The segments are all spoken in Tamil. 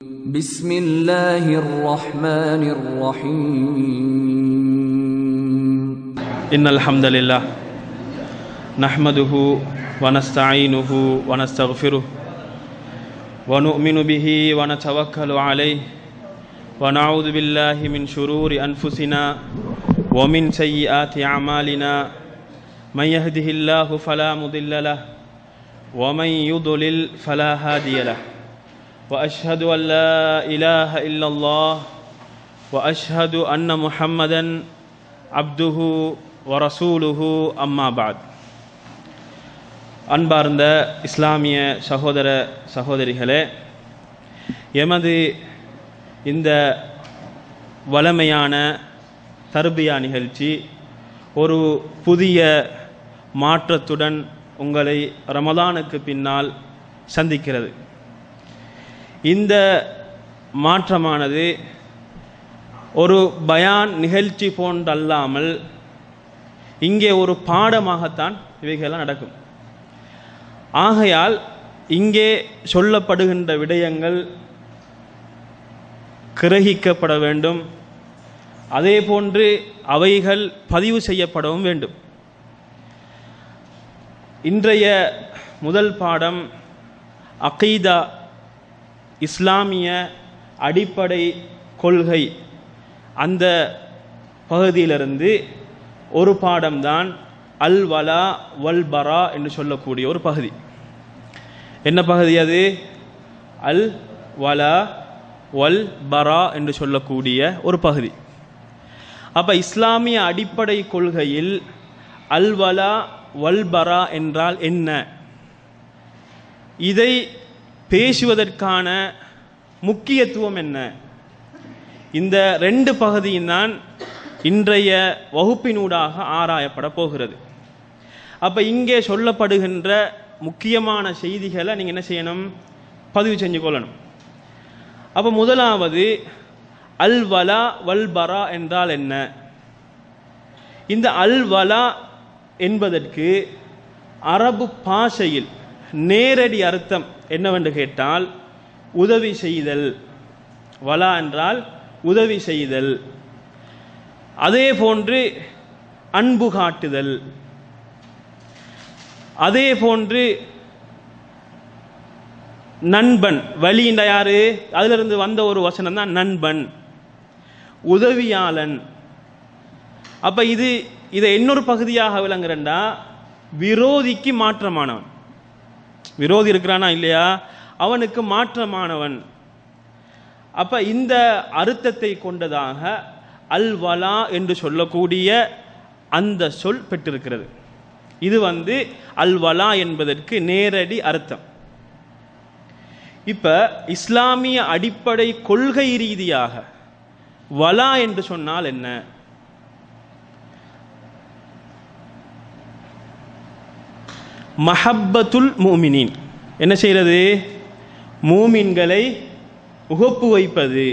بسم الله الرحمن الرحيم إن الحمد لله نحمده ونستعينه ونستغفره ونؤمن به ونتوكل عليه ونعوذ بالله من شرور أنفسنا ومن سيئات أعمالنا من يهده الله فلا مضل له ومن يضلل فلا هادي له وأشهد أن لا إله إلا الله وأشهد أن محمدا عبده ورسوله أما بعد அன்பார்ந்த இஸ்லாமிய சகோதர சகோதரிகளே எமது இந்த வளமையான தர்பியா நிகழ்ச்சி ஒரு புதிய மாற்றத்துடன் உங்களை ரமதானுக்கு பின்னால் சந்திக்கிறது இந்த மாற்றமானது ஒரு பயான் நிகழ்ச்சி போன்றல்லாமல் இங்கே ஒரு பாடமாகத்தான் இவைகளெல்லாம் நடக்கும் ஆகையால் இங்கே சொல்லப்படுகின்ற விடயங்கள் கிரகிக்கப்பட வேண்டும் அதே போன்று அவைகள் பதிவு செய்யப்படவும் வேண்டும் இன்றைய முதல் பாடம் அகீதா இஸ்லாமிய அடிப்படை கொள்கை அந்த பகுதியிலிருந்து ஒரு பாடம்தான் அல் வலா வல் பரா என்று சொல்லக்கூடிய ஒரு பகுதி என்ன பகுதி அது அல் வலா வல் பரா என்று சொல்லக்கூடிய ஒரு பகுதி அப்போ இஸ்லாமிய அடிப்படை கொள்கையில் அல் வலா வல் பரா என்றால் என்ன இதை பேசுவதற்கான முக்கியத்துவம் என்ன இந்த ரெண்டு பகுதியும் தான் இன்றைய வகுப்பினூடாக ஆராயப்பட போகிறது அப்போ இங்கே சொல்லப்படுகின்ற முக்கியமான செய்திகளை நீங்கள் என்ன செய்யணும் பதிவு செஞ்சு கொள்ளணும் அப்போ முதலாவது அல் வலா வல் பரா என்றால் என்ன இந்த அல் வலா என்பதற்கு அரபு பாஷையில் நேரடி அர்த்தம் என்னவென்று கேட்டால் உதவி செய்தல் வலா என்றால் உதவி செய்தல் அதே போன்று அன்பு காட்டுதல் அதே போன்று நண்பன் வழின்ற யாரு அதிலிருந்து வந்த ஒரு வசனம் தான் நண்பன் உதவியாளன் அப்ப இது இதை இன்னொரு பகுதியாக விளங்குறண்டா விரோதிக்கு மாற்றமானவன் விரோதி இருக்கிறானா இல்லையா அவனுக்கு மாற்றமானவன் அப்ப இந்த அர்த்தத்தை கொண்டதாக அல் வலா என்று சொல்லக்கூடிய அந்த சொல் பெற்றிருக்கிறது இது வந்து அல் வலா என்பதற்கு நேரடி அர்த்தம் இப்ப இஸ்லாமிய அடிப்படை கொள்கை ரீதியாக வலா என்று சொன்னால் என்ன மஹப்பத்துல் மூமினின் என்ன செய்கிறது மூமின்களை உகப்பு வைப்பது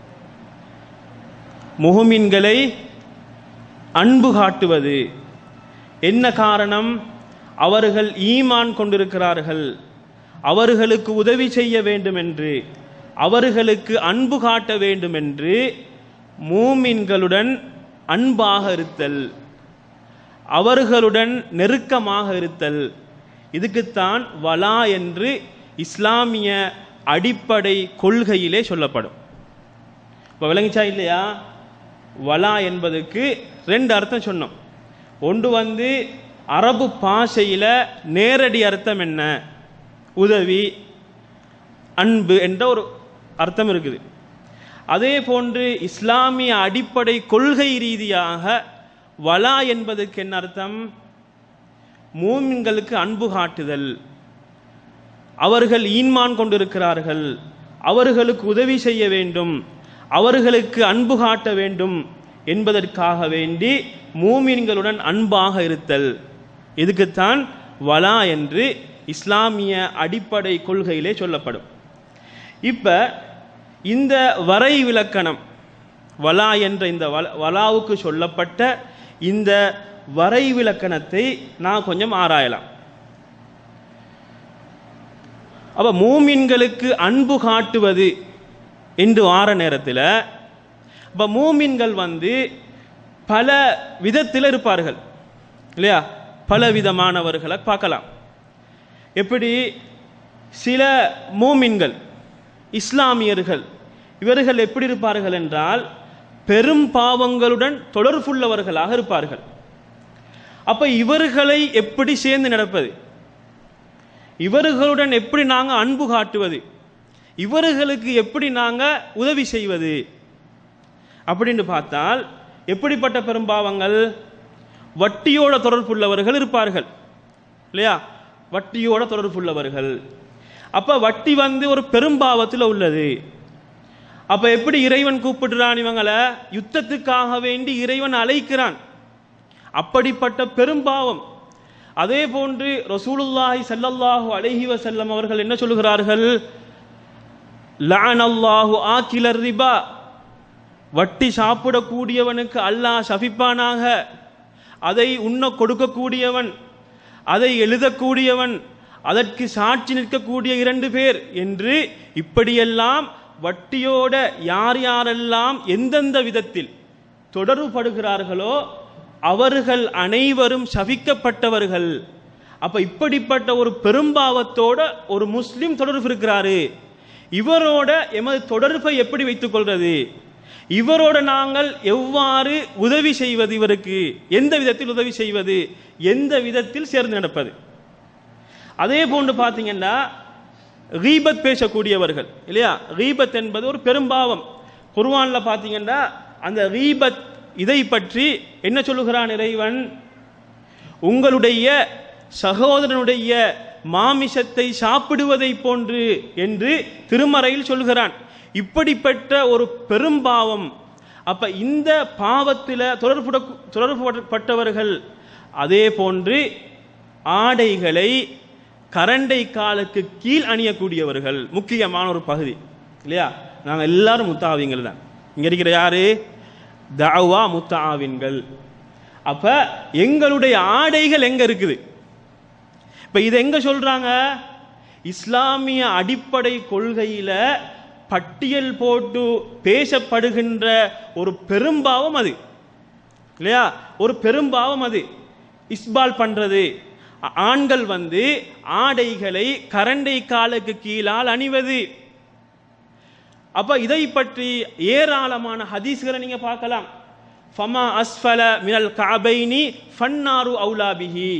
முகமின்களை அன்பு காட்டுவது என்ன காரணம் அவர்கள் ஈமான் கொண்டிருக்கிறார்கள் அவர்களுக்கு உதவி செய்ய வேண்டும் என்று அவர்களுக்கு அன்பு காட்ட வேண்டும் என்று மூமின்களுடன் அன்பாக இருத்தல் அவர்களுடன் நெருக்கமாக இருத்தல் இதுக்குத்தான் வலா என்று இஸ்லாமிய அடிப்படை கொள்கையிலே சொல்லப்படும் இப்போ விளங்கிச்சா இல்லையா வலா என்பதுக்கு ரெண்டு அர்த்தம் சொன்னோம் ஒன்று வந்து அரபு பாஷையில் நேரடி அர்த்தம் என்ன உதவி அன்பு என்ற ஒரு அர்த்தம் இருக்குது அதே போன்று இஸ்லாமிய அடிப்படை கொள்கை ரீதியாக வலா என்பதற்கு என்ன அர்த்தம் மூமின்களுக்கு அன்பு காட்டுதல் அவர்கள் ஈன்மான் கொண்டிருக்கிறார்கள் அவர்களுக்கு உதவி செய்ய வேண்டும் அவர்களுக்கு அன்பு காட்ட வேண்டும் என்பதற்காக வேண்டி மூமின்களுடன் அன்பாக இருத்தல் இதுக்குத்தான் வலா என்று இஸ்லாமிய அடிப்படை கொள்கையிலே சொல்லப்படும் இப்ப இந்த வரை விலக்கணம் வலா என்ற இந்த வலாவுக்கு சொல்லப்பட்ட இந்த வரை விலக்கணத்தை நான் கொஞ்சம் ஆராயலாம் அப்ப மூமின்களுக்கு அன்பு காட்டுவது என்று வார நேரத்தில் இப்போ மூமின்கள் வந்து பல விதத்தில் இருப்பார்கள் இல்லையா பல விதமானவர்களை பார்க்கலாம் எப்படி சில மூமின்கள் இஸ்லாமியர்கள் இவர்கள் எப்படி இருப்பார்கள் என்றால் பெரும் பாவங்களுடன் தொடர்புள்ளவர்களாக இருப்பார்கள் அப்ப இவர்களை எப்படி சேர்ந்து நடப்பது இவர்களுடன் எப்படி நாங்கள் அன்பு காட்டுவது இவர்களுக்கு எப்படி நாங்கள் உதவி செய்வது அப்படின்னு பார்த்தால் எப்படிப்பட்ட பெரும்பாவங்கள் வட்டியோட தொடர்புள்ளவர்கள் இருப்பார்கள் இல்லையா வட்டியோட தொடர்புள்ளவர்கள் அப்ப வட்டி வந்து ஒரு பெரும்பாவத்தில் உள்ளது அப்ப எப்படி இறைவன் கூப்பிடுறான் இவங்களை யுத்தத்துக்காக வேண்டி இறைவன் அழைக்கிறான் அப்படிப்பட்ட பெரும்பாவம் அதே போன்று ரசூலுல்லாஹி ஸல்லல்லாஹு அலைஹி வஸல்லம் அவர்கள் என்ன சொல்கிறார்கள் லஅனல்லாஹு ஆக்கிலர் ரிபா வட்டி சாப்பிடக்கூடியவனுக்கு அல்லாஹ் சபிப்பானாக அதை உண்ண கொடுக்கக்கூடியவன் அதை எழுதக்கூடியவன் அதற்கு சாட்சி நிற்கக்கூடிய இரண்டு பேர் என்று இப்படியெல்லாம் வட்டியோட யார் யாரெல்லாம் எந்தெந்த விதத்தில் தொடர்புபடுகிறார்களோ அவர்கள் அனைவரும் சபிக்கப்பட்டவர்கள் அப்ப இப்படிப்பட்ட ஒரு பெரும்பாவத்தோட ஒரு முஸ்லிம் தொடர்பு இருக்கிறாரு இவரோட எமது தொடர்பை எப்படி வைத்துக் கொள்றது இவரோட நாங்கள் எவ்வாறு உதவி செய்வது இவருக்கு எந்த விதத்தில் உதவி செய்வது எந்த விதத்தில் சேர்ந்து நடப்பது அதே போன்று பார்த்தீங்கன்னா ரீபத் பேசக்கூடியவர்கள் இல்லையா ரீபத் என்பது ஒரு பெரும்பாவம் குர்வான்ல பார்த்தீங்கன்னா அந்த ரீபத் இதை பற்றி என்ன சொல்லுகிறான் இறைவன் உங்களுடைய சகோதரனுடைய மாமிசத்தை சாப்பிடுவதை போன்று என்று திருமறையில் சொல்கிறான் இப்படிப்பட்ட ஒரு பெரும்பாவம் அப்ப இந்த பாவத்தில் தொடர்புட தொடர்புபட்டவர்கள் அதே போன்று ஆடைகளை கரண்டை காலுக்கு கீழ் அணியக்கூடியவர்கள் முக்கியமான ஒரு பகுதி இல்லையா நாங்கள் எல்லாரும் முத்தாவிங்கள் தான் இங்க இருக்கிற யாரு தாவா முத்தாவின்கள் அப்ப எங்களுடைய ஆடைகள் எங்க இருக்குது இப்ப இது எங்க சொல்றாங்க இஸ்லாமிய அடிப்படை கொள்கையில பட்டியல் போட்டு பேசப்படுகின்ற ஒரு பெரும்பாவம் அது இல்லையா ஒரு பெரும்பாவம் அது இஸ்பால் பண்றது ஆ- ஆண்கள் வந்து ஆடைகளை கரண்டை காலுக்கு கீழால் அணிவது அப்ப இதை பற்றி ஏராளமான ஹதீஸ்களை நீங்க பார்க்கலாம் ஃபமா அஸ்ஃபல மினல் கஅபைனி ஃபன்னாரு அவுலாபிஹி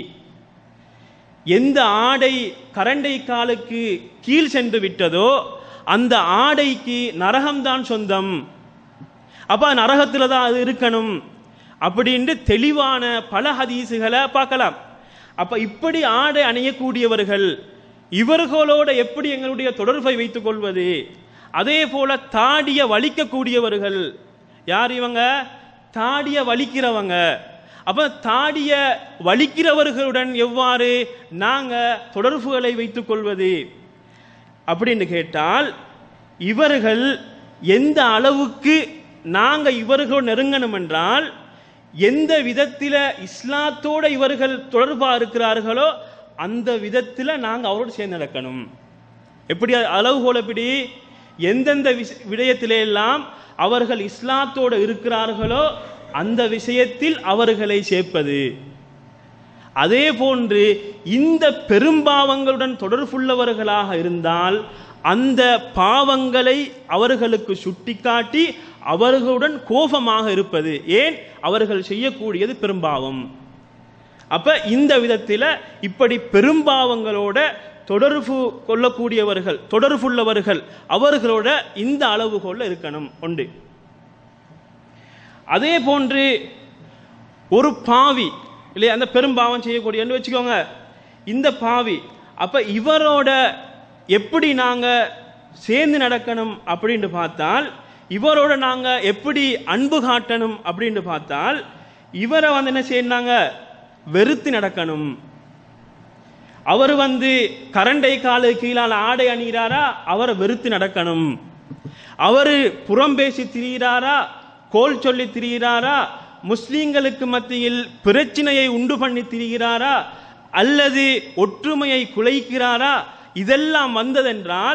எந்த ஆடை கரண்டை காலுக்கு கீழ் சென்று விட்டதோ அந்த ஆடைக்கு நரகம்தான் சொந்தம் அப்ப நரகத்தில் தான் அது இருக்கணும் அப்படின்ட்டு தெளிவான பல ஹதீஸுகளை பார்க்கலாம் அப்ப இப்படி ஆடை அணியக்கூடியவர்கள் இவர்களோட எப்படி எங்களுடைய தொடர்பை வைத்துக் கொள்வது அதே போல தாடிய வலிக்கக்கூடியவர்கள் யார் இவங்க தாடிய வலிக்கிறவங்க அப்ப தாடிய வலிக்கிறவர்களுடன் எவ்வாறு நாங்க தொடர்புகளை வைத்துக் கொள்வது அப்படின்னு கேட்டால் இவர்கள் எந்த அளவுக்கு நாங்க இவர்களோடு நெருங்கணும் என்றால் எந்த விதத்தில இஸ்லாத்தோட இவர்கள் தொடர்பா இருக்கிறார்களோ அந்த விதத்தில் நாங்க அவரோடு சேர்ந்து நடக்கணும் எப்படி அளவுகோல் எப்படி எந்தெந்த விஷ- விடயத்திலே எல்லாம் அவர்கள் இஸ்லாத்தோடு இருக்கிறார்களோ அந்த விஷயத்தில் அவர்களை சேர்ப்பது அதே போன்று இந்த பெரும்பாவங்களுடன் தொடர்புள்ளவர்களாக இருந்தால் அந்த பாவங்களை அவர்களுக்கு சுட்டிக்காட்டி அவர்களுடன் கோபமாக இருப்பது ஏன் அவர்கள் செய்யக்கூடியது பெரும்பாவம் அப்ப இந்த விதத்தில் இப்படி பெரும்பாவங்களோட தொடர்பு கொள்ளக்கூடியவர்கள் தொடர்புள்ளவர்கள் அவர்களோட இந்த அளவுகோல்ல இருக்கணும் உண்டு அதே போன்று ஒரு பாவி இல்லையா அந்த பெரும்பாவம் செய்யக்கூடியன்னு வச்சுக்கோங்க இந்த பாவி அப்ப இவரோட எப்படி நாங்க சேர்ந்து நடக்கணும் அப்படின்னு பார்த்தால் இவரோட நாங்க எப்படி அன்பு காட்டணும் அப்படின்னு பார்த்தால் இவரை வந்து என்ன செய்யறாங்க வெறுத்து நடக்கணும் அவர் வந்து கரண்டை காலு கீழால் ஆடை அணிகிறாரா அவரை வெறுத்து நடக்கணும் அவர் புறம் பேசி திரிகிறாரா கோல் சொல்லி திரிகிறாரா முஸ்லீம்களுக்கு மத்தியில் பிரச்சனையை உண்டு பண்ணி திரிகிறாரா அல்லது ஒற்றுமையை குலைக்கிறாரா இதெல்லாம் வந்ததென்றால்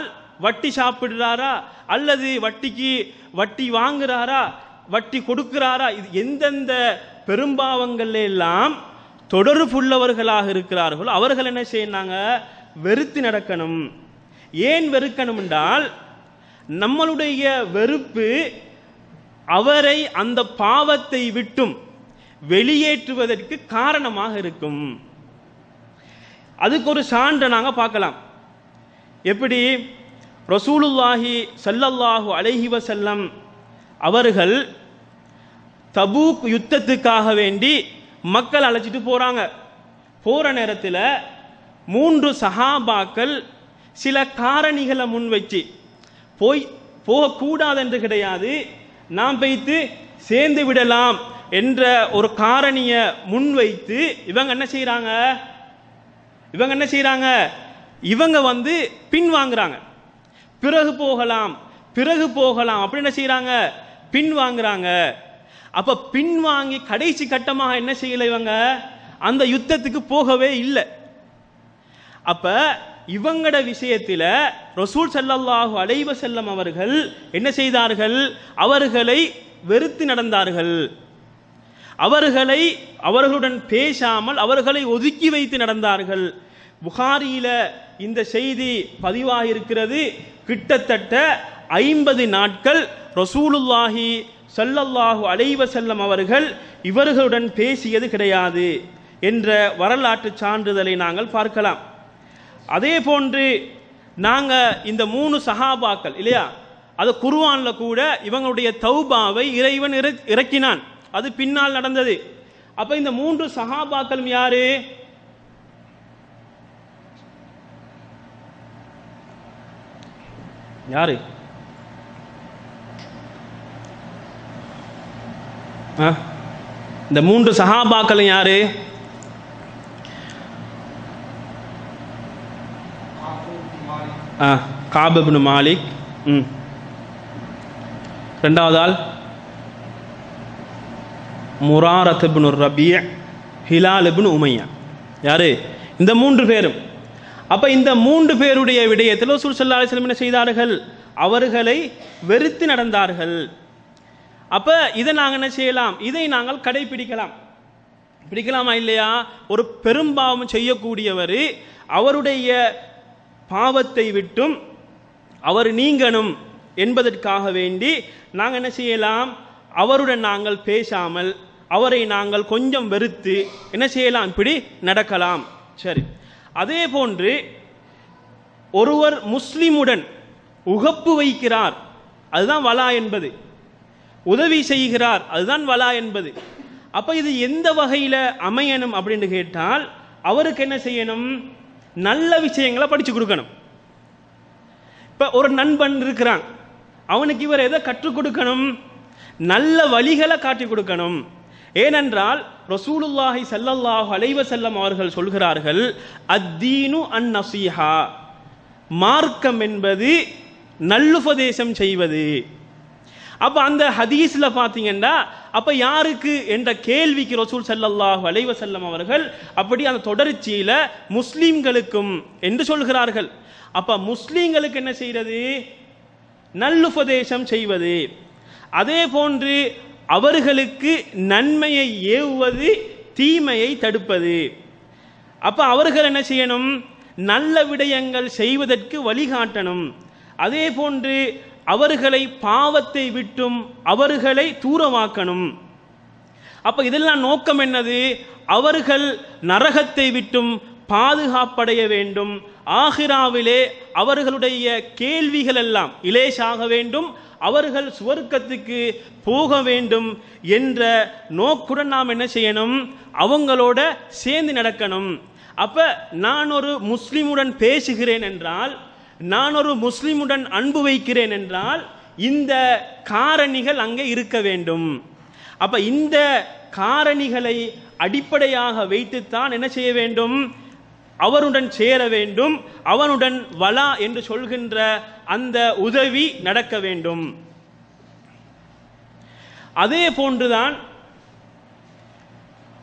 வட்டி சாப்பிடுறாரா அல்லது வட்டிக்கு வட்டி வாங்குறாரா வட்டி கொடுக்கிறாரா இது எந்தெந்த பெரும்பாவங்கள்ல எல்லாம் தொடர்புள்ளவர்களாக இருக்கிறார்களோ அவர்கள் என்ன செய்யறாங்க வெறுத்து நடக்கணும் ஏன் வெறுக்கணும் என்றால் நம்மளுடைய வெறுப்பு அவரை அந்த பாவத்தை விட்டும் வெளியேற்றுவதற்கு காரணமாக இருக்கும் அதுக்கு ஒரு சான்றை நாங்க பார்க்கலாம் எப்படி ரசூலுல்லாஹி ஸல்லல்லாஹு அலைஹி வஸல்லம் அவர்கள் தபூக் யுத்தத்துக்காக வேண்டி மக்கள் அழைச்சிட்டு போறாங்க போற நேரத்தில் மூன்று சஹாபாக்கள் சில காரணிகளை முன் வச்சு போய் போகக்கூடாது என்று கிடையாது நாம் வைத்து சேர்ந்து விடலாம் என்ற ஒரு காரணியை முன்வைத்து இவங்க என்ன செய்றாங்க இவங்க என்ன செய்றாங்க இவங்க வந்து பின் வாங்குறாங்க பிறகு போகலாம் பிறகு போகலாம் அப்படி என்ன செய்றாங்க பின் வாங்குறாங்க அப்ப பின் வாங்கி கடைசி கட்டமாக என்ன செய்யல இவங்க அந்த யுத்தத்துக்கு போகவே இல்லை அப்ப இவங்கட விஷயத்தில் ரசூல் ஸல்லல்லாஹு அலைஹி வஸல்லம் அவர்கள் என்ன செய்தார்கள் அவர்களை வெறுத்து நடந்தார்கள் அவர்களை அவர்களுடன் பேசாமல் அவர்களை ஒதுக்கி வைத்து நடந்தார்கள் புகாரியில இந்த செய்தி பதிவாக இருக்கிறது கிட்டத்தட்ட ஐம்பது நாட்கள் ரசூலுல்லாஹி ஸல்லல்லாஹு அலைஹி வஸல்லம் அவர்கள் இவர்களுடன் பேசியது கிடையாது என்ற வரலாற்று சான்றிதழை நாங்கள் பார்க்கலாம் அதே போன்று நாங்க இந்த மூணு சஹாபாக்கள் இல்லையா அது குர்ஆன்ல கூட இவங்களுடைய தௌபாவை இறைவன் இற- இறக்கினான் அது பின்னால் நடந்தது அப்ப இந்த மூன்று சஹாபாக்களும் யாரு யாரு ஆ? இந்த மூன்று சஹாபாக்களும் யாரு ஆ காப் இப்னு மாலிக் ம் ரெண்டாவது ஆள் முராரத் இப்னு ரபிய ஹிலால் இப்னு உமையா யாரு இந்த மூன்று பேரும் அப்ப இந்த மூன்று பேருடைய விடயத்தில் ரசூல் ஸல்லல்லாஹு அலைஹி வஸல்லம் என்ன செய்தார்கள் அவர்களை வெறுத்து நடந்தார்கள் அப்ப இதை நாங்கள் என்ன செய்யலாம் இதை நாங்கள் கடைபிடிக்கலாம் பிடிக்கலாமா இல்லையா ஒரு பெரும்பாவம் செய்யக்கூடியவர் அவருடைய பாவத்தை விட்டும் அவர் நீங்கணும் என்பதற்காக வேண்டி நாங்கள் என்ன செய்யலாம் அவருடன் நாங்கள் பேசாமல் அவரை நாங்கள் கொஞ்சம் வெறுத்து என்ன செய்யலாம் இப்படி நடக்கலாம் சரி அதே போன்று ஒருவர் முஸ்லிமுடன் உகப்பு வைக்கிறார் அதுதான் வலா என்பது உதவி செய்கிறார் அதுதான் வலா என்பது அப்ப இது எந்த வகையில அமையணும் அப்படின்னு கேட்டால் அவருக்கு என்ன செய்யணும் நல்ல விஷயங்களை படிச்சு கொடுக்கணும் இப்ப ஒரு நண்பன் இருக்கிறான் அவனுக்கு இவர் எதை கற்றுக் கொடுக்கணும் நல்ல வழிகளை காட்டி கொடுக்கணும் ஏனென்றால் ரசூலுல்லாஹி ஸல்லல்லாஹு அலைஹி வஸல்லம் அவர்கள் சொல்கிறார்கள் அத்தீனு அன் நசீஹா மார்க்கம் என்பது நல்லுபதேசம் செய்வது அப்ப அந்த ஹதீஸ்ல பாத்தீங்கன்னா அப்ப யாருக்கு என்ற கேள்விக்கு ரசூல் ஸல்லல்லாஹு அலைஹி வஸல்லம் அவர்கள் அப்படி அந்த தொடர்ச்சியில முஸ்லிம்களுக்கும் என்று சொல்கிறார்கள் அப்ப முஸ்லிம்களுக்கு என்ன செய்யறது நல்லுபதேசம் செய்வது அதே போன்று அவர்களுக்கு நன்மையை ஏவுவது தீமையை தடுப்பது அப்ப அவர்கள் என்ன செய்யணும் நல்ல விடயங்கள் செய்வதற்கு வழிகாட்டணும் அதே போன்று அவர்களை பாவத்தை விட்டும் அவர்களை தூரமாக்கணும் அப்ப இதெல்லாம் நோக்கம் என்னது அவர்கள் நரகத்தை விட்டும் பாதுகாப்படைய வேண்டும் ஆகிராவிலே அவர்களுடைய கேள்விகள் எல்லாம் இலேசாக வேண்டும் அவர்கள் சுவர்க்கத்துக்கு போக வேண்டும் என்ற நோக்குடன் நாம் என்ன செய்யணும் அவங்களோட சேர்ந்து நடக்கணும் அப்ப நான் ஒரு முஸ்லிமுடன் பேசுகிறேன் என்றால் நான் ஒரு முஸ்லிமுடன் அன்பு வைக்கிறேன் என்றால் இந்த காரணிகள் அங்கே இருக்க வேண்டும் அப்ப இந்த காரணிகளை அடிப்படையாக வைத்துத்தான் என்ன செய்ய வேண்டும் அவருடன் சேர வேண்டும் அவனுடன் வலா என்று சொல்கின்ற அந்த உதவி நடக்க வேண்டும் அதே போன்றுதான்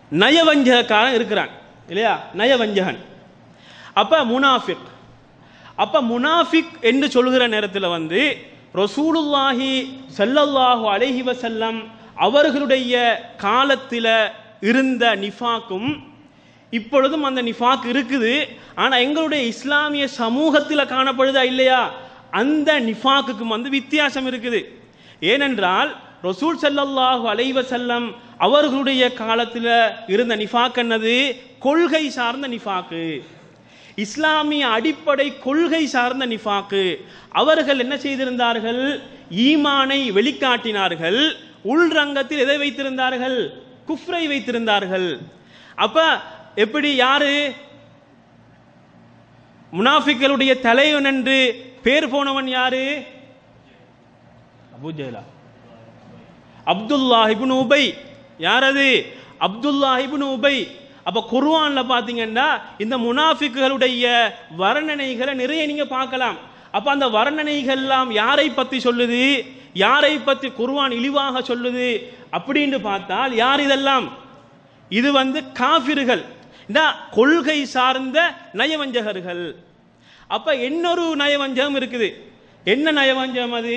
நயவஞ்சகக்காரன் இருக்கிறான் இல்லையா நயவஞ்சகன் அப்ப முனாஃபிக் அப்ப முனாஃபிக் என்று சொல்கிற நேரத்தில் வந்து ரசூலுல்லாஹி ஸல்லல்லாஹு அலைஹி வஸல்லம் அவர்களுடைய காலத்தில் இருந்த நிஃபாக்கும் இப்பொழுதும் அந்த நிஃபாக் இருக்குது ஆனா எங்களுடைய இஸ்லாமிய சமூகத்தில் காணப்படுதா இல்லையா அந்த நிஃபாக்குக்கும் வந்து வித்தியாசம் இருக்குது ஏனென்றால் ரசூல் ஸல்லல்லாஹு அலைஹி வஸல்லம் அவர்களுடைய காலத்தில் இருந்த நிஃபாக் என்னது கொள்கை சார்ந்த நிஃபாக்கு இஸ்லாமிய அடிப்படை கொள்கை சார்ந்த நிஃபாக்கு அவர்கள் என்ன செய்திருந்தார்கள் ஈமானை வெளிக்காட்டினார்கள் உள்ரங்கத்தில் எதை வைத்திருந்தார்கள் குஃப்ரை வைத்திருந்தார்கள் அப்ப எப்படி யாரு முனாஃபிக்களுடைய தலைவன் என்று பேர் போனவன் யாரு Abu Jahl Abdullah ibn Ubayy யார் அது அப்துல்லா இப்னு உபை அப்ப குர்ஆன்ல பாத்தீங்கன்னா இந்த முனாஃபிக்குகளுடைய வர்ணனைகளை நிறைய நீங்க பார்க்கலாம் அப்ப அந்த வர்ணனைகள் எல்லாம் யாரை பத்தி சொல்லுது யாரை பத்தி குர்ஆன் இழிவாக சொல்லுது அப்படின்னு பார்த்தால் யார் இதெல்லாம் இது வந்து காஃபிர்கள் இந்த கொள்கை சார்ந்த நயவஞ்சகர்கள் அப்ப இன்னொரு நயவஞ்சகம் இருக்குது என்ன நயவஞ்சகம் அது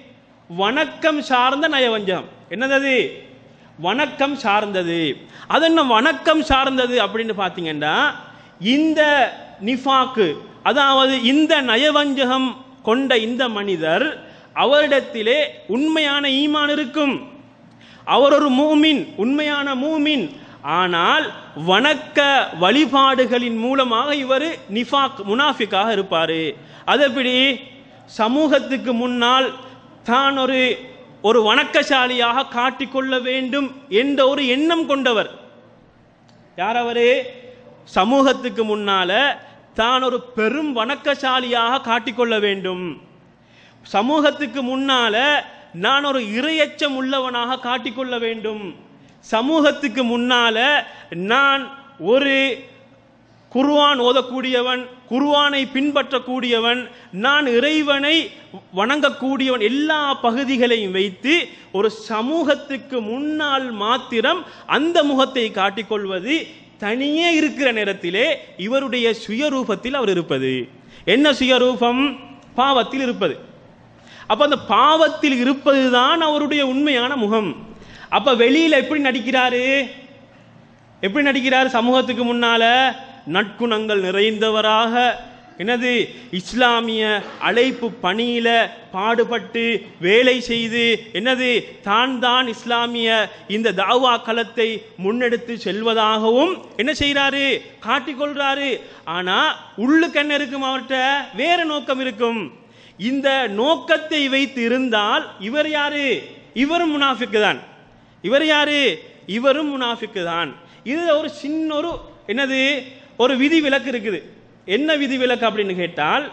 வணக்கம் சார்ந்த நயவஞ்சகம் என்னது அது வணக்கம் சார்ந்தது அது என்ன வணக்கம் சார்ந்தது அப்படின்னு பார்த்தீங்கன்னா இந்த நிஃபாக்கு அதாவது இந்த நயவஞ்சகம் கொண்ட இந்த மனிதர் அவரிடத்திலே உண்மையான ஈமான் இருக்கும் அவர் ஒரு மூமின் உண்மையான மூமின் ஆனால் வணக்க வழிபாடுகளின் மூலமாக இவர் நிஃபாக் முனாஃபிக்காக இருப்பார் அது எப்படி சமூகத்துக்கு முன்னால் தான் ஒரு ஒரு வணக்கசாலியாக காட்டிக்கொள்ள வேண்டும் என்ற ஒரு எண்ணம் கொண்டவர் யார் அவரு சமூகத்துக்கு முன்னால தான் ஒரு பெரும் வணக்கசாலியாக காட்டிக்கொள்ள வேண்டும் சமூகத்துக்கு முன்னால நான் ஒரு இரையச்சம் உள்ளவனாக காட்டிக்கொள்ள வேண்டும் சமூகத்துக்கு முன்னால நான் ஒரு குர்ஆன் ஓதக்கூடியவன் குர்ஆனை பின்பற்றக்கூடியவன் நான் இறைவனை வணங்கக்கூடியவன் எல்லா பகுதிகளையும் வைத்து ஒரு சமூகத்துக்கு முன்னால் மாத்திரம் அந்த முகத்தை காட்டிக்கொள்வது தனியே இருக்கிற நேரத்திலே இவருடைய சுயரூபத்தில் அவர் இருப்பது என்ன சுயரூபம் பாவத்தில் இருப்பது அப்ப அந்த பாவத்தில் இருப்பதுதான் அவருடைய உண்மையான முகம் அப்ப வெளியில எப்படி நடிக்கிறாரு எப்படி நடிக்கிறார் சமூகத்துக்கு முன்னால நற்குணங்கள் நிறைந்தவராக என்னது இஸ்லாமிய அழைப்பு பணியில பாடுபட்டு வேலை செய்து என்னது தான் தான் இஸ்லாமிய இந்த தாவா களத்தை முன்னெடுத்து செல்வதாகவும் என்ன செய்யறாரு காட்டிக்கொள்றாரு ஆனா உள்ளுக்கு என்ன இருக்கும் அவர்கிட்ட வேற நோக்கம் இருக்கும் இந்த நோக்கத்தை வைத்து இருந்தால் இவர் யாரு இவரும் முனாஃபிக்கு தான் இவர் யாரு இவரும் முனாஃபிக்கு தான் இதுல ஒரு சின்ன ஒரு என்னது ஒரு விதி விலக்கு இருக்குது என்ன விதி விலக்கு அப்படின்னு கேட்டால்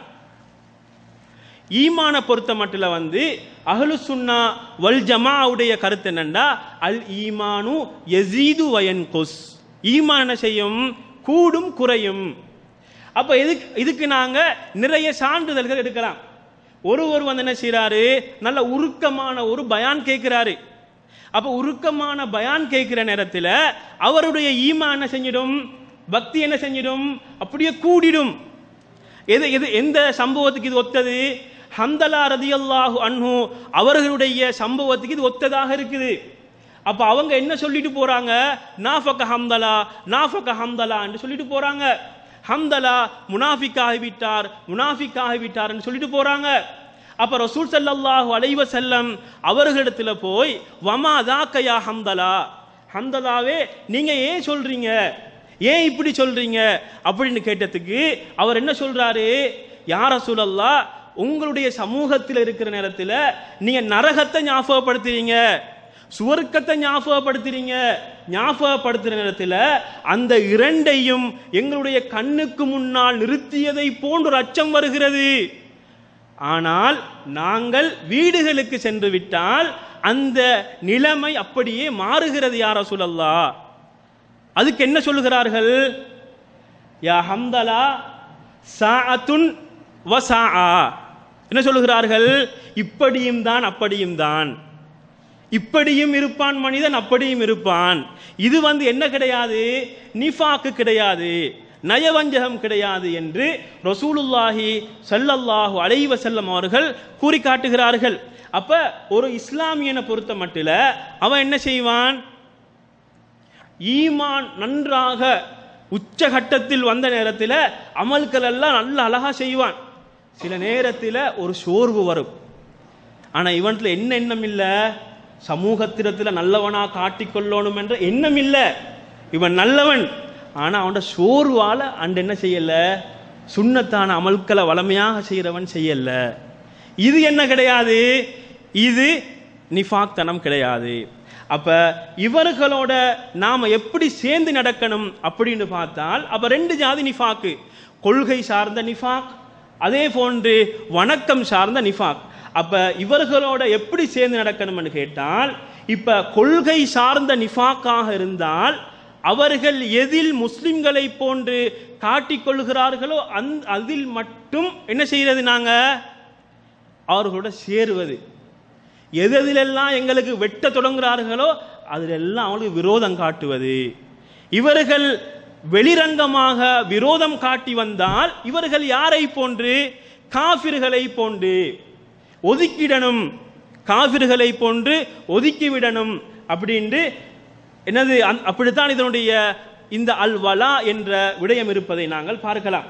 ஈமான பொறுத்த மட்டும் வந்து அஹ்லு சுன்னா வல் ஜமாவுடைய கருத்து என்னண்டா அல் ஈமானு யசீது வயன் கொஸ் ஈமான் என்ன செய்யும் கூடும் குறையும் அப்ப இதுக்கு இதுக்கு நாங்க நிறைய சான்றிதழ்கள் எடுக்கலாம் ஒருவர் வந்து என்ன செய்யறாரு நல்ல உருக்கமான ஒரு பயான் கேட்கிறாரு அப்ப உருக்கமான பயான் கேட்கிற நேரத்தில் அவருடைய ஈமா என்ன செஞ்சிடும் பக்தி என்ன செஞ்சிடும் அப்படியே கூடிடும் எது எது எந்த சம்பவத்துக்கு இது ஒத்தது ஹந்தலா ரதியல்லாஹு அன்ஹு அவர்களுடைய சம்பவத்துக்கு இது ஒத்ததாக இருக்குது அப்ப அவங்க என்ன சொல்லிட்டு போறாங்க நாஃபக ஹம்தலா நாஃபக ஹம்தலா என்று சொல்லிட்டு போறாங்க ஹம்தலா முனாஃபிக் ஆகிவிட்டார் முனாஃபிக் ஆகிவிட்டார் சொல்லிட்டு போறாங்க அப்ப ரசூல் ஸல்லல்லாஹு அலைஹி வஸல்லம் அவர்களிடத்துல போய் வமா தாக்கயா ஹம்தலா ஹம்தலாவே நீங்க ஏன் சொல்றீங்க ஏன் இப்படி சொல்றீங்க அப்படின்னு கேட்டதுக்கு அவர் என்ன சொல்றாரு யார சூழல்லா உங்களுடைய சமூகத்தில் இருக்கிற நேரத்தில் நீங்க நரகத்தை ஞாபகப்படுத்துறீங்க சுவர்க்கத்தை ஞாபகப்படுத்துறீங்க ஞாபகப்படுத்துற நேரத்தில் அந்த இரண்டையும் எங்களுடைய கண்ணுக்கு முன்னால் நிறுத்தியதை போன்ற அச்சம் வருகிறது ஆனால் நாங்கள் வீடுகளுக்கு சென்று விட்டால் அந்த நிலைமை அப்படியே மாறுகிறது யார சொல்லல்லா அதுக்கு என்ன சொல்லுகிறார்கள் யா ஹம்தலா சாஅத்துன் வசாஆ என்ன சொல்லுகிறார்கள் இப்படியும் தான் அப்படியும் தான் இப்படியும் இருப்பான் மனிதன் அப்படியும் இருப்பான் இது வந்து என்ன கிடையாது நிஃபாக்கு கிடையாது நயவஞ்சகம் கிடையாது என்று ரசூலுல்லாஹி ஸல்லல்லாஹு அலைஹி வஸல்லம் அவர்கள் கூறி காட்டுகிறார்கள் அப்ப ஒரு இஸ்லாமியனை பொறுத்த மட்டில் அவன் என்ன செய்வான் ஈமான் நன்றாக உச்சகட்டத்தில் வந்த நேரத்தில் அமல்கள் எல்லாம் நல்ல அழகா செய்வான் சில நேரத்தில் ஒரு சோர்வு வரும் ஆனா இவன்ல என்ன எண்ணம் இல்ல சமூகத்திடத்தில் நல்லவனா காட்டிக்கொள்ளணும் என்ற எண்ணம் இல்ல இவன் நல்லவன் ஆனா அவனோட சோர்வால அண்ட் என்ன செய்யல சுண்ணத்தான அமல்களை வளமையாக செய்கிறவன் செய்யல இது என்ன கிடையாது இது நிஃபாக் தனம் கிடையாது அப்ப இவர்களோட நாம எப்படி சேர்ந்து நடக்கணும் அப்படின்னு பார்த்தால் அப்ப ரெண்டு ஜாதி நிஃபாக்கு கொள்கை சார்ந்த நிஃபாக் அதே போன்று வணக்கம் சார்ந்த நிஃபாக் அப்ப இவர்களோட எப்படி சேர்ந்து நடக்கணும்னு கேட்டால் இப்ப கொள்கை சார்ந்த நிஃபாக்காக இருந்தால் அவர்கள் எதில் முஸ்லிம்களை போன்று காட்டிக்கொள்கிறார்களோ அந் அதில் மட்டும் என்ன செய்யறது நாங்க அவர்களோட சேருவது எதெதிலெல்லாம் எங்களுக்கு வெட்ட தொடங்குகிறார்களோ அதிலெல்லாம் அவங்களுக்கு விரோதம் காட்டுவது இவர்கள் வெளிரங்கமாக விரோதம் காட்டி வந்தால் இவர்கள் யாரை போன்று காபிர்களை போன்று ஒதுக்கிடணும் காபிர்களை போன்று ஒதுக்கிவிடணும் அப்படின்ட்டு என்னது அந்த- அப்படித்தான் இதனுடைய இந்த அல் வலா என்ற விடயம் இருப்பதை நாங்கள் பார்க்கலாம்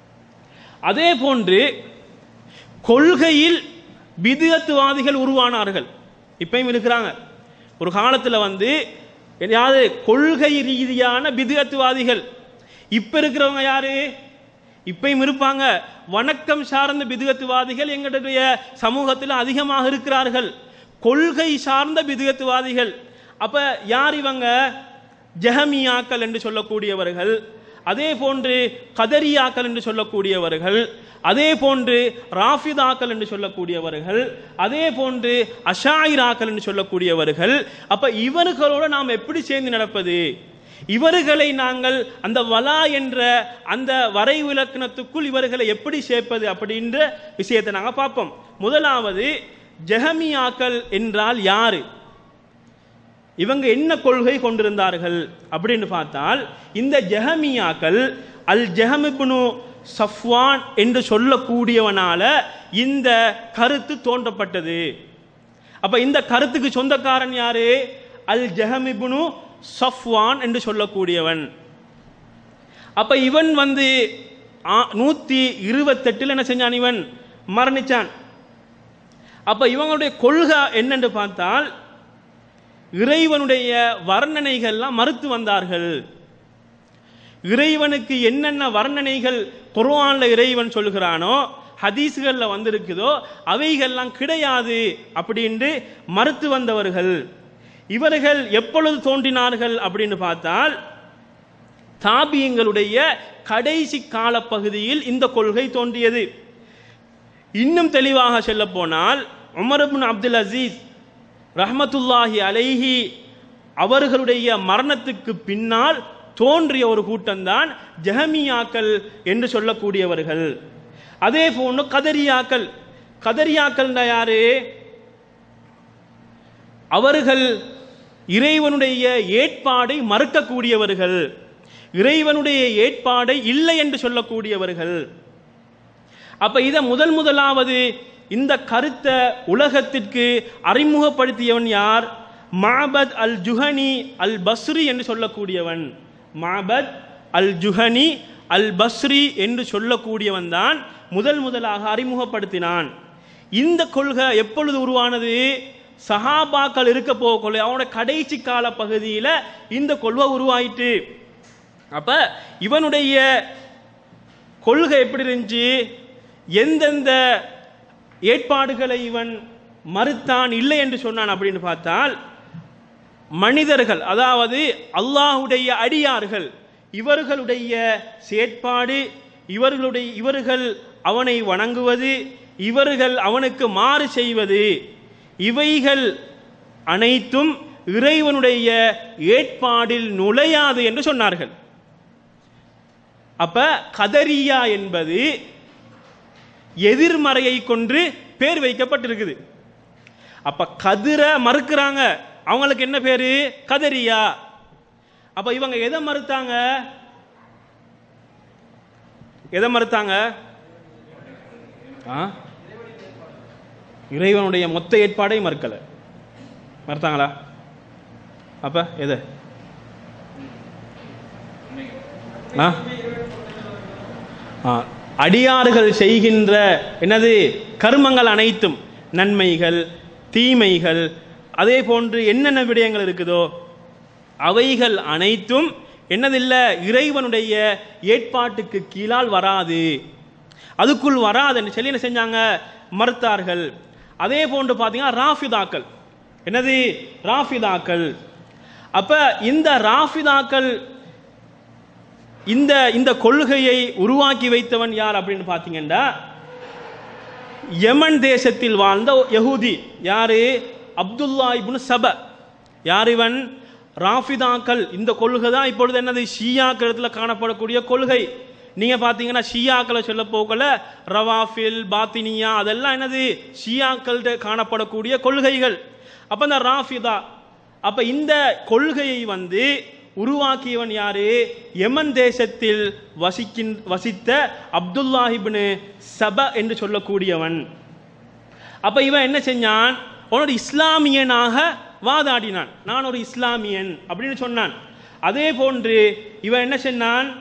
அதே போன்று கொள்கையில் பிதுகத்துவாதிகள் உருவானார்கள் இப்பயும் இருக்கிறாங்க ஒரு காலத்தில் வந்து யாரு கொள்கை ரீதியான பிதுகத்துவாதிகள் இப்ப இருக்கிறவங்க யாரு இப்பயும் இருப்பாங்க வணக்கம் சார்ந்த பிதுகத்துவாதிகள் எங்களுடைய சமூகத்தில் அதிகமாக இருக்கிறார்கள் கொள்கை சார்ந்த பிதுகத்துவாதிகள் அப்ப யார் இவங்க ஜெஹமியாக்கள் என்று சொல்லக்கூடியவர்கள் அதே போன்று கதரியாக்கள் என்று சொல்லக்கூடியவர்கள் அதே போன்று ராஃபிதாக்கள் என்று சொல்லக்கூடியவர்கள் அதே போன்று அஷாயிராக்கள் என்று சொல்லக்கூடியவர்கள் அப்ப இவர்களோட நாம் எப்படி சேர்ந்து நடப்பது இவர்களை நாங்கள் அந்த வலா என்ற அந்த வரை விளக்கணத்துக்குள் இவர்களை எப்படி சேர்ப்பது அப்படின்ற விஷயத்தை நாங்கள் பார்ப்போம் முதலாவது ஜெஹமியாக்கள் என்றால் யாரு இவங்க என்ன கொள்கை கொண்டிருந்தார்கள் அப்படின்னு பார்த்தால் இந்த ஜெஹமியாக்கள் அல் ஜெஹமிப்னு சஃப்வான் என்று சொல்லக்கூடியவனால இந்த கருத்து தோன்றப்பட்டது அப்ப இந்த கருத்துக்கு சொந்தக்காரன் யாரு அல் ஜெஹமிப்னு சஃப்வான் என்று சொல்லக்கூடியவன் அப்ப இவன் வந்து ஆ- நூத்தி இருபத்தெட்டுல என்ன செஞ்சான் இவன் மரணிச்சான் அப்ப இவங்களுடைய கொள்கை என்னென்று பார்த்தால் இறைவனுடைய வர்ணனைகள்லாம் மறுத்து வந்தார்கள் இறைவனுக்கு என்னென்ன வர்ணனைகள் குர்ஆன்ல இறைவன் சொல்கிறானோ ஹதீஸ்கள்ல வந்திருக்குதோ அவைகள்லாம் கிடையாது அப்படின்று மறுத்து வந்தவர்கள் இவர்கள் எப்பொழுது தோன்றினார்கள் அப்படின்னு பார்த்தால் தாபியங்களுடைய கடைசி காலப்பகுதியில் இந்த கொள்கை தோன்றியது இன்னும் தெளிவாக சொல்ல போனால் உமர் இப்னு அப்துல் அசீஸ் ரஹ்மத்துல்லாஹி அலைஹி அவர்களுடைய மரணத்துக்கு பின்னால் தோன்றிய ஒரு கூட்டம்தான் ஜஹமியாக்கள் என்று சொல்லக்கூடியவர்கள் அதே போன்று கதரியாக்கள் கதரியாக்கள் யாரு அவர்கள் இறைவனுடைய ஏற்பாடை மறுக்கக்கூடியவர்கள் இறைவனுடைய ஏற்பாடை இல்லை என்று சொல்லக்கூடியவர்கள் அப்ப இத முதல் முதலாவது இந்த கருத்தை உலகத்திற்கு அறிமுகப்படுத்தியவன் யார் மாபத் அல் ஜுஹனி அல் பஸ்ரி என்று சொல்லக்கூடியவன் மாபத் அல் ஜுஹனி அல் பஸ்ரி என்று சொல்லக்கூடியவன் தான் முதல் முதலாக அறிமுகப்படுத்தினான் இந்த கொள்கை எப்பொழுது உருவானது சஹாபாக்கள் இருக்க போகல அவனோட கடைசி கால பகுதியில் இந்த கொள்கை உருவாயிட்டு அப்ப இவனுடைய கொள்கை எப்படி இருந்துச்சு எந்தெந்த ஏற்பாடுகளை இவன் மறுத்தான் இல்லை என்று சொன்னான் அப்படின்னு பார்த்தால் மனிதர்கள் அதாவது அல்லாஹுடைய அடியார்கள் இவர்களுடைய செயற்பாடு இவர்களுடைய இவர்கள் அவனை வணங்குவது இவர்கள் அவனுக்கு மாறு செய்வது இவைகள் அனைத்தும் இறைவனுடைய ஏற்பாடில் நுழையாது என்று சொன்னார்கள் அப்ப கதரியா என்பது எதிர்மறையை கொண்டு பேர் வைக்கப்பட்டிருக்குது அப்ப கதிர மறுக்கிறாங்க அவங்களுக்கு என்ன பேரு கதரியா அப்ப இவங்க எதை மறுத்தாங்க எதை மறுத்தாங்க ஆ இறைவனுடைய மொத்த ஏற்பாடை மறுக்கல மறுத்தாங்களா அப்ப எது ஆ ஆ, அடியார்கள் செய்கின்ற என்னது கர்மங்கள் அனைத்தும் நன்மைகள் தீமைகள் அதே போன்று என்னென்ன விடயங்கள் இருக்குதோ அவைகள் அனைத்தும் என்னதில்ல இறைவனுடைய ஏற்பாட்டுக்கு கீழால் வராது அதுக்குள் வராதுன்னு சொல்லி என்ன செஞ்சாங்க மறுத்தார்கள் அதே போன்று பார்த்தீங்கன்னா ராஃபிதாக்கள் என்னது ராஃபிதாக்கள் அப்ப இந்த ராஃபிதாக்கள் இந்த இந்த கொள்கையை உருவாக்கி வைத்தவன் யார் அப்படின்னு பார்த்தீங்கன்னா யமன் தேசத்தில் வாழ்ந்த யஹூதி யாரு அப்துல்லா இப்னு சப யார் இவன் ராஃபிதாக்கள் இந்த கொள்கை தான் இப்பொழுது என்னது ஷியாக்களத்தில் காணப்படக்கூடிய கொள்கை நீங்க பார்த்தீங்கன்னா ஷியாக்களை சொல்ல போகல ரவாஃபில் பாத்தினியா அதெல்லாம் என்னது ஷியாக்கள்கிட்ட காணப்படக்கூடிய கொள்கைகள் அப்ப இந்த ராஃபிதா அப்ப இந்த கொள்கையை வந்து உருவாக்கியவன் யாரு யமன் தேசத்தில் வசிக்கின் வசித்த அப்துல்லாஹிப்னு சப என்று சொல்லக்கூடியவன் அப்ப இவன் என்ன செஞ்சான் அவனோட இஸ்லாமியனாக வாதாடினான் நான் ஒரு இஸ்லாமியன் அப்படின்னு சொன்னான் அதே போன்று இவன் என்ன சொன்னான்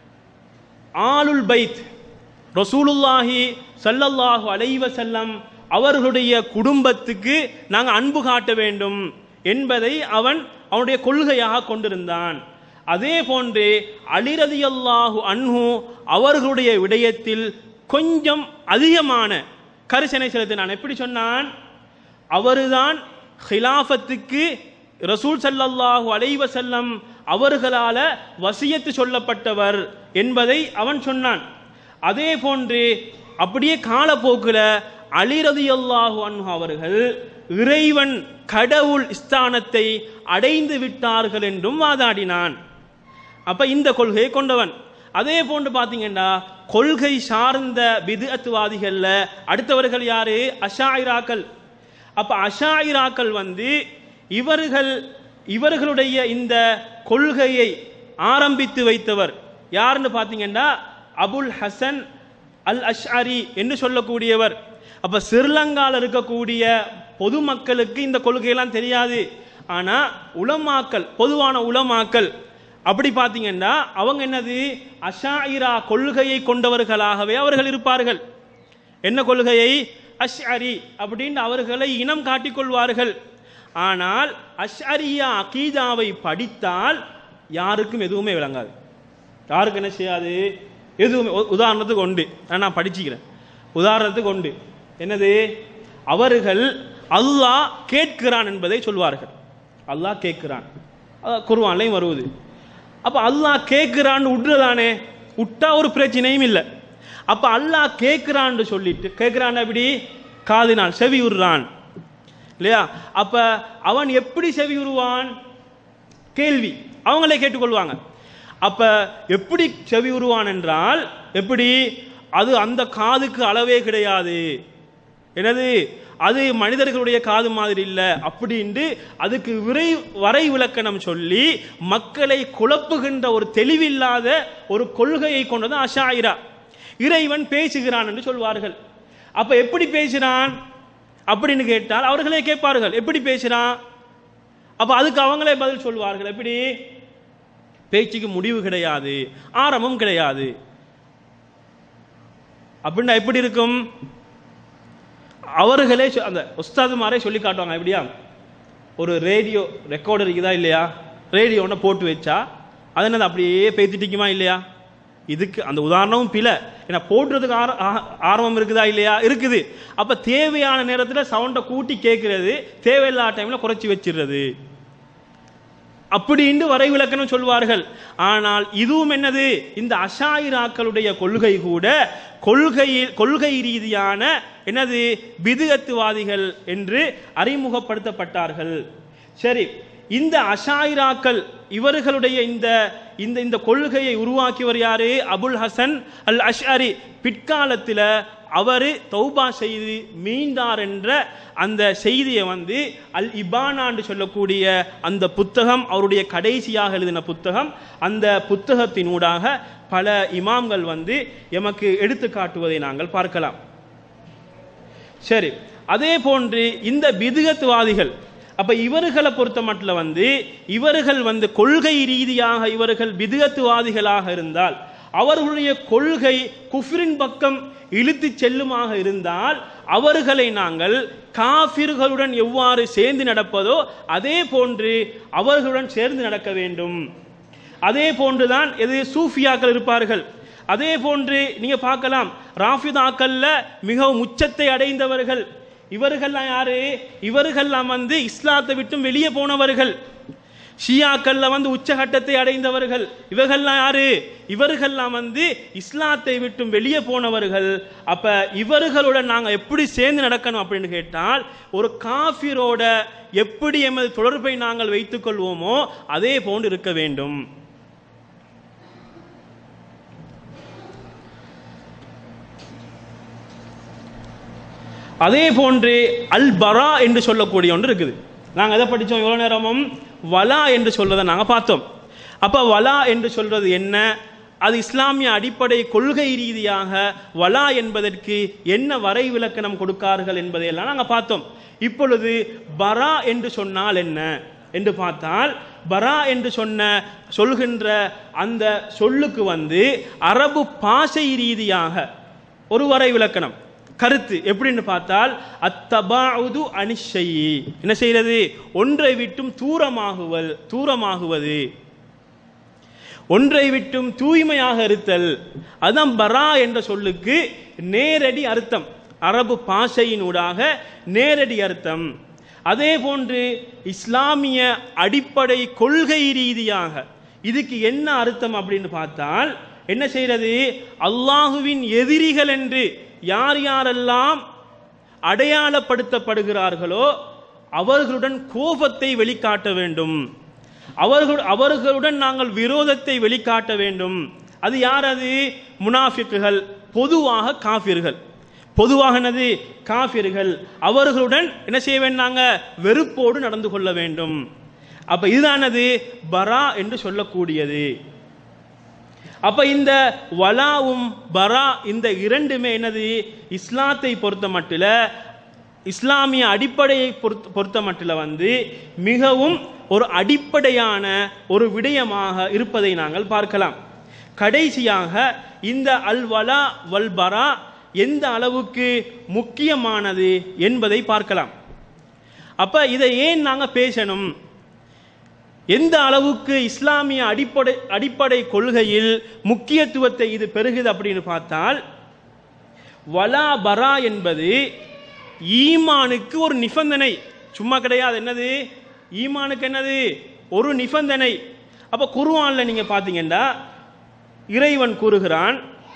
ஆலுல் பைத் ரசூலுல்லாஹி ஸல்லல்லாஹு அலைஹி வஸல்லம் அவர்களுடைய குடும்பத்துக்கு நாங்கள் அன்பு காட்ட வேண்டும் என்பதை அவன் அவனுடைய கொள்கையாக கொண்டிருந்தான் அதே போன்று அலிரதியல்லாஹு அன்ஹு அவர்களுடைய விடயத்தில் கொஞ்சம் அதிகமான கரிசனை செலுத்தினான் எப்படி சொன்னான் அவர்தான் ஹிலாஃபத்துக்கு ரசூல் ஸல்லல்லாஹு அலைஹி வஸல்லம் அவர்களால வசியத்து சொல்லப்பட்டவர் என்பதை அவன் சொன்னான் அதே போன்று அப்படியே காலப்போக்கில் அலி ரலியல்லாஹு அன்ஹு அவர்கள் இறைவன் கடவுள் ஸ்தானத்தை அடைந்து விட்டார்கள் என்றும் வாதாடினான் அப்ப இந்த கொள்கையை கொண்டவன் அதே போன்று பாத்தீங்கன்னா கொள்கை சார்ந்த பிதுஅத்துவாதிகள்ல அடுத்தவர்கள் யாரு அஷாயிராக்கள் அப்ப அஷாயிராக்கள் வந்து இவர்கள் இவர்களுடைய இந்த கொள்கையை ஆரம்பித்து வைத்தவர் யாருன்னு பாத்தீங்கன்னா அபுல் ஹசன் அல் அஷ்அரி என்று சொல்லக்கூடியவர் அப்ப ஸ்ரீலங்கால இருக்கக்கூடிய பொதுமக்களுக்கு இந்த கொள்கையெல்லாம் தெரியாது ஆனா உலமாக்கல் பொதுவான உலமாக்கல் அப்படி பார்த்தீங்கன்னா அவங்க என்னது அஷாயிரா கொள்கையை கொண்டவர்களாகவே அவர்கள் இருப்பார்கள் என்ன கொள்கையை அஷ்அரி அப்படின்னு அவர்களை இனம் காட்டிக் கொள்வார்கள் ஆனால் அஷ்அரியா அகீதாவை படித்தால் யாருக்கும் எதுவுமே விளங்காது யாருக்கு என்ன செய்யாது எதுவுமே உ- உதாரணத்துக்கு உண்டு நான் நான் படிச்சுக்கிறேன் உதாரணத்துக்கு உண்டு என்னது அவர்கள் அல்லாஹ் கேட்கிறான் என்பதை சொல்வார்கள் அல்லாஹ் கேட்கிறான் அஹ் குர்ஆன்லையும் வருவது அப்ப அல்லாஹ் கேட்கிறான்னு விட்டுறதானே விட்டா ஒரு பிரச்சனையும் இல்லை அப்ப அல்லாஹ் கேட்கிறான்னு சொல்லிட்டு கேட்கிறான் எப்படி காதினால் செவி உறுறான் இல்லையா அப்ப அவன் எப்படி செவி உருவான் கேள்வி அவங்களே கேட்டுக்கொள்வாங்க அப்ப எப்படி செவி உருவான் என்றால் எப்படி அது அந்த காதுக்கு அளவே கிடையாது என்னது அது மனிதர்களுடைய காது மாதிரி இல்லை அப்படின்ட்டு அதுக்கு விரை வரை விளக்கணம் சொல்லி மக்களை குழப்புகின்ற ஒரு தெளிவில்லாத ஒரு கொள்கையை கொண்டது அஷாயிரா இறைவன் பேசுகிறான் என்று சொல்வார்கள் அப்ப எப்படி பேசுகிறான் அப்படின்னு கேட்டால் அவர்களே கேட்பார்கள் எப்படி பேசுறான் அப்ப அதுக்கு அவங்களே பதில் சொல்வார்கள் எப்படி பேச்சுக்கு முடிவு கிடையாது ஆரம்பம் கிடையாது அப்படின்னா எப்படி இருக்கும் அவர்களே சொ- அந்த உஸ்தாதுமாரே சொல்லி காட்டுவாங்க எப்படியா ஒரு ரேடியோ ரெக்கார்டர் இருக்குதா இல்லையா ரேடியோ ஒன்று போட்டு வச்சா அது என்னது அப்படியே பேத்திட்டிக்குமா இல்லையா இதுக்கு அந்த உதாரணமும் பிழை ஏன்னா போடுறதுக்கு ஆர- ஆ- ஆர்வம் இருக்குதா இல்லையா இருக்குது அப்ப தேவையான நேரத்தில் சவுண்டை கூட்டி கேட்கறது தேவையில்லாத டைம்ல குறைச்சி வச்சிடுறது அப்படின்ட்டு வரை விளக்கணம் சொல்வார்கள் ஆனால் இதுவும் என்னது இந்த அஷாயிராக்களுடைய கொள்கை கூட கொள்கையில் கொள்கை ரீதியான என்னது பிதுகத்துவாதிகள் என்று அறிமுகப்படுத்தப்பட்டார்கள் சரி இந்த அஷாயிராக்கள் இவர்களுடைய இந்த இந்த இந்த கொள்கையை உருவாக்கியவர் யாரு அபுல் ஹசன் அல் அஷ்அரி பிற்காலத்தில் அவர் தௌபா செய்து மீண்டார் என்ற அந்த செய்தியை வந்து அல் இபானான்னு சொல்லக்கூடிய அந்த புத்தகம் அவருடைய கடைசியாக எழுதின புத்தகம் அந்த புத்தகத்தினூடாக பல இமாம்கள் வந்து எமக்கு எடுத்து காட்டுவதை நாங்கள் பார்க்கலாம் சரி அதே போன்று இந்த பிதுகத்துவாதிகள் அப்ப இவர்களை பொறுத்த மட்டும் வந்து இவர்கள் வந்து கொள்கை ரீதியாக இவர்கள் பிதுகத்துவாதிகளாக இருந்தால் அவர்களுடைய கொள்கை குஃப்ரின் பக்கம் இழுத்து செல்லுமாக இருந்தால் அவர்களை நாங்கள் காஃபிர்களுடன் எவ்வாறு சேர்ந்து நடப்பதோ அதே போன்று அவர்களுடன் சேர்ந்து நடக்க வேண்டும் அதே போன்றுதான் எது சூஃபியாக்கள் இருப்பார்கள் அதே போன்று நீங்க பார்க்கலாம் ராஃபிதாக்கள்ல மிகவும் உச்சத்தை அடைந்தவர்கள் இவர்கள்லாம் யாரு இவர்கள்லாம் வந்து இஸ்லாத்தை விட்டும் வெளியே போனவர்கள் ஷியாக்கள்ல வந்து உச்சகட்டத்தை அடைந்தவர்கள் இவர்கள்லாம் யாரு இவர்கள்லாம் வந்து இஸ்லாத்தை விட்டும் வெளியே போனவர்கள் அப்ப இவர்களுடன் நாங்க எப்படி சேர்ந்து நடக்கணும் அப்படின்னு கேட்டால் ஒரு காஃபிரோட எப்படி எமது தொடர்பை நாங்கள் வைத்துக் கொள்வோமோ அதே போன்று இருக்க வேண்டும் அதே போன்று அல் பரா என்று சொல்லக்கூடிய ஒன்று இருக்குது நாங்கள் எதை படித்தோம் எவ்வளோ நேரமும் வலா என்று சொல்றதை நாங்கள் பார்த்தோம் அப்போ வலா என்று சொல்றது என்ன அது இஸ்லாமிய அடிப்படை கொள்கை ரீதியாக வலா என்பதற்கு என்ன வரை விளக்கணம் கொடுக்கார்கள் என்பதையெல்லாம் நாங்கள் பார்த்தோம் இப்பொழுது பரா என்று சொன்னால் என்ன என்று பார்த்தால் பரா என்று சொன்ன சொல்கின்ற அந்த சொல்லுக்கு வந்து அரபு பாஷை ரீதியாக ஒரு வரை விளக்கணம் கருத்து எப்படின்னு பார்த்தால் அத்தபாவுது அனிஷையி என்ன செய்யறது ஒன்றை விட்டும் தூரமாகுவல் தூரமாகுவது ஒன்றை விட்டும் தூய்மையாக இருத்தல் அதுதான் பரா என்ற சொல்லுக்கு நேரடி அர்த்தம் அரபு பாஷையினூடாக நேரடி அர்த்தம் அதே போன்று இஸ்லாமிய அடிப்படை கொள்கை ரீதியாக இதுக்கு என்ன அர்த்தம் அப்படின்னு பார்த்தால் என்ன செய்யறது அல்லாஹுவின் எதிரிகள் என்று யார் யாரெல்லாம் அடையாளப்படுத்தப்படுகிறார்களோ அவர்களுடன் கோபத்தை வெளிக்காட்ட வேண்டும் அவர்கள் அவர்களுடன் நாங்கள் விரோதத்தை வெளிக்காட்ட வேண்டும் அது யார் அது முனாஃபிக்குகள் பொதுவாக காஃபிர்கள் பொதுவாக என்னது காஃபிர்கள் அவர்களுடன் என்ன செய்ய வேண்டாங்க வெறுப்போடு நடந்து கொள்ள வேண்டும் அப்ப இதுதானது பரா என்று சொல்லக்கூடியது அப்ப இந்த வலாவும் பரா இந்த இரண்டுமே என்னது இஸ்லாத்தை பொறுத்த மட்டில் இஸ்லாமிய அடிப்படையை பொறுத்த பொறுத்த மட்டில் வந்து மிகவும் ஒரு அடிப்படையான ஒரு விடயமாக இருப்பதை நாங்கள் பார்க்கலாம் கடைசியாக இந்த அல் வலா வல் பரா எந்த அளவுக்கு முக்கியமானது என்பதை பார்க்கலாம் அப்ப இதை ஏன் நாங்க பேசணும் எந்த அளவுக்கு இஸ்லாமிய அடிப்படை அடிப்படை கொள்கையில் முக்கியத்துவத்தை இது பெறுகுது அப்படின்னு பார்த்தால் வலா பரா என்பது ஈமானுக்கு ஒரு நிபந்தனை சும்மா கிடையாது என்னது ஈமானுக்கு என்னது ஒரு நிபந்தனை அப்ப குருவான்ல நீங்க பாத்தீங்கன்னா இறைவன் கூறுகிறான்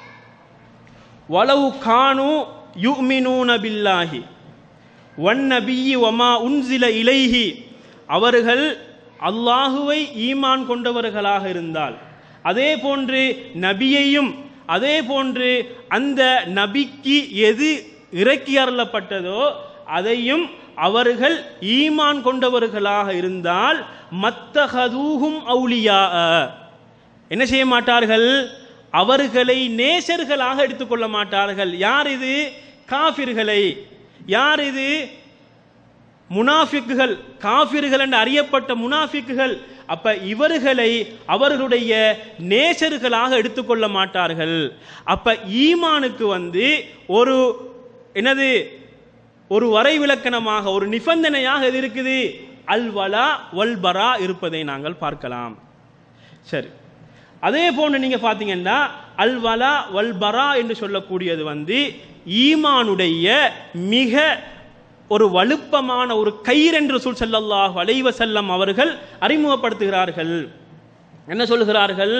வலவு கானு யுமினூன பில்லாஹி வன் நபியி வமா உன்சில இலைஹி அவர்கள் அல்லாஹுவை ஈமான் கொண்டவர்களாக இருந்தால் அதே போன்று நபியையும் அதே போன்று அந்த நபிக்கு எது இறக்கி அருளப்பட்டதோ அதையும் அவர்கள் ஈமான் கொண்டவர்களாக இருந்தால் மத்தகதூகும் அவுலியா என்ன செய்ய மாட்டார்கள் அவர்களை நேசர்களாக எடுத்துக்கொள்ள மாட்டார்கள் யார் இது காபிர்களை யார் இது முனாஃபிக்குகள் காபிர்கள் என்று அறியப்பட்ட முனாஃபிக்குகள் அப்ப இவர்களை அவர்களுடைய நேசர்களாக எடுத்துக்கொள்ள மாட்டார்கள் அப்ப ஈமானுக்கு வந்து ஒரு என்னது ஒரு வரை விளக்கணமாக ஒரு நிபந்தனையாக எது இருக்குது அல் வலா வல் பரா இருப்பதை நாங்கள் பார்க்கலாம் சரி அதே போன்று நீங்க பாத்தீங்கன்னா அல் வலா வல் பரா என்று சொல்லக்கூடியது வந்து ஈமானுடைய மிக ஒரு வலுப்பமான ஒரு கயிறென்று சொல் செல்லல்லாஹ் அலைவ செல்லம் அவர்கள் அறிமுகப்படுத்துகிறார்கள் என்ன சொல்லுகிறார்கள்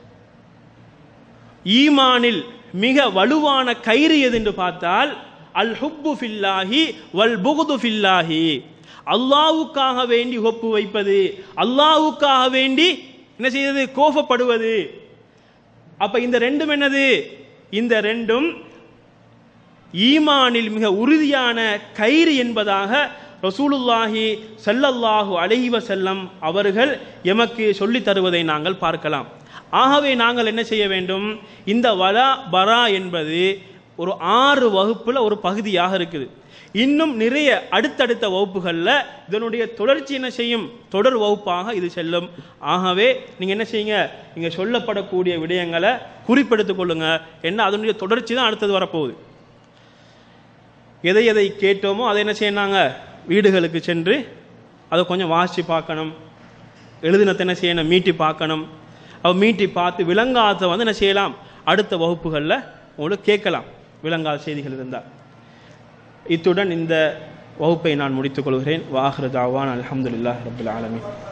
ஈமானில் மிக வலுவான கயிறு எது என்று பார்த்தால் அல் ஹுப்பு ஃபில்லாஹி வல் புகுது ஃபில்லாஹி அல்லாவுக்காக வேண்டி ஒப்பு வைப்பது அல்லாவுக்காக வேண்டி என்ன செய்வது கோபப்படுவது அப்ப இந்த ரெண்டும் என்னது இந்த ரெண்டும் ஈமானில் மிக உறுதியான கயிறு என்பதாக ரசூலுல்லாஹி ஸல்லல்லாஹு அலைஹி வஸல்லம் அவர்கள் எமக்கு சொல்லித் தருவதை நாங்கள் பார்க்கலாம் ஆகவே நாங்கள் என்ன செய்ய வேண்டும் இந்த வலா பரா என்பது ஒரு ஆறு வகுப்புல ஒரு பகுதியாக இருக்குது இன்னும் நிறைய அடுத்தடுத்த வகுப்புகளில் இதனுடைய தொடர்ச்சி என்ன செய்யும் தொடர் வகுப்பாக இது செல்லும் ஆகவே நீங்கள் என்ன செய்யுங்க இங்கே சொல்லப்படக்கூடிய விடயங்களை குறிப்பெடுத்துக் கொள்ளுங்க என்ன அதனுடைய தொடர்ச்சி தான் அடுத்தது வரப்போகுது எதை எதை கேட்டோமோ அதை என்ன செய்யணாங்க வீடுகளுக்கு சென்று அதை கொஞ்சம் வாசித்து பார்க்கணும் எழுதினத்தை என்ன செய்யணும் மீட்டி பார்க்கணும் அவ மீட்டி பார்த்து விளங்காத வந்து என்ன செய்யலாம் அடுத்த வகுப்புகளில் உங்களுக்கு கேட்கலாம் விளங்காத செய்திகள் இருந்தால் இத்துடன் இந்த வகுப்பை நான் முடித்துக் கொள்கிறேன் வாஹ்ரு தாவான் அல்ஹம்துலில்லாஹ் ரபில் ஆலமீன்